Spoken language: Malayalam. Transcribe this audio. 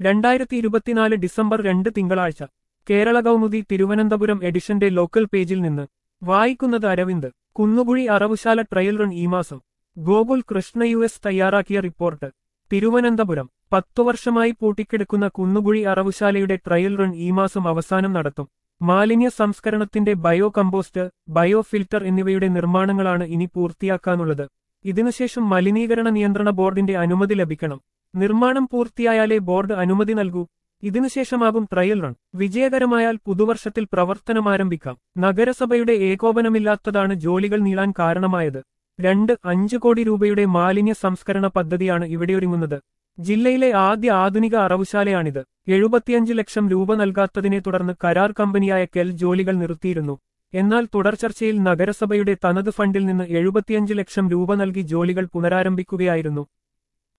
രണ്ടായിരത്തി ഇരുപത്തിനാല് ഡിസംബർ രണ്ട് തിങ്കളാഴ്ച കേരള കൗമുദി തിരുവനന്തപുരം എഡിഷന്റെ ലോക്കൽ പേജിൽ നിന്ന് വായിക്കുന്നത് അരവിന്ദ് കുന്നുകുഴി അറവുശാല ട്രയൽ റൺ ഈ മാസം ഗോകുൽ കൃഷ്ണ യു എസ് തയ്യാറാക്കിയ റിപ്പോർട്ട് തിരുവനന്തപുരം പത്തു വർഷമായി പൂട്ടിക്കിടക്കുന്ന കുന്നുകുഴി അറവുശാലയുടെ ട്രയൽ റൺ ഈ മാസം അവസാനം നടത്തും മാലിന്യ സംസ്കരണത്തിന്റെ ബയോ കമ്പോസ്റ്റ് ബയോ ഫിൽട്ടർ എന്നിവയുടെ നിർമ്മാണങ്ങളാണ് ഇനി പൂർത്തിയാക്കാനുള്ളത് ഇതിനുശേഷം മലിനീകരണ നിയന്ത്രണ ബോർഡിന്റെ അനുമതി ലഭിക്കണം നിർമ്മാണം പൂർത്തിയായാലേ ബോർഡ് അനുമതി നൽകൂ ഇതിനുശേഷമാകും ട്രയൽ റൺ വിജയകരമായാൽ പുതുവർഷത്തിൽ പ്രവർത്തനമാരംഭിക്കാം നഗരസഭയുടെ ഏകോപനമില്ലാത്തതാണ് ജോലികൾ നീളാൻ കാരണമായത് രണ്ട് അഞ്ച് കോടി രൂപയുടെ മാലിന്യ സംസ്കരണ പദ്ധതിയാണ് ഇവിടെയൊരുങ്ങുന്നത് ജില്ലയിലെ ആദ്യ ആധുനിക അറവുശാലയാണിത് എഴുപത്തിയഞ്ച് ലക്ഷം രൂപ നൽകാത്തതിനെ തുടർന്ന് കരാർ കമ്പനിയായ കെൽ ജോലികൾ നിർത്തിയിരുന്നു എന്നാൽ തുടർചർച്ചയിൽ നഗരസഭയുടെ തനത് ഫണ്ടിൽ നിന്ന് എഴുപത്തിയഞ്ച് ലക്ഷം രൂപ നൽകി ജോലികൾ പുനരാരംഭിക്കുകയായിരുന്നു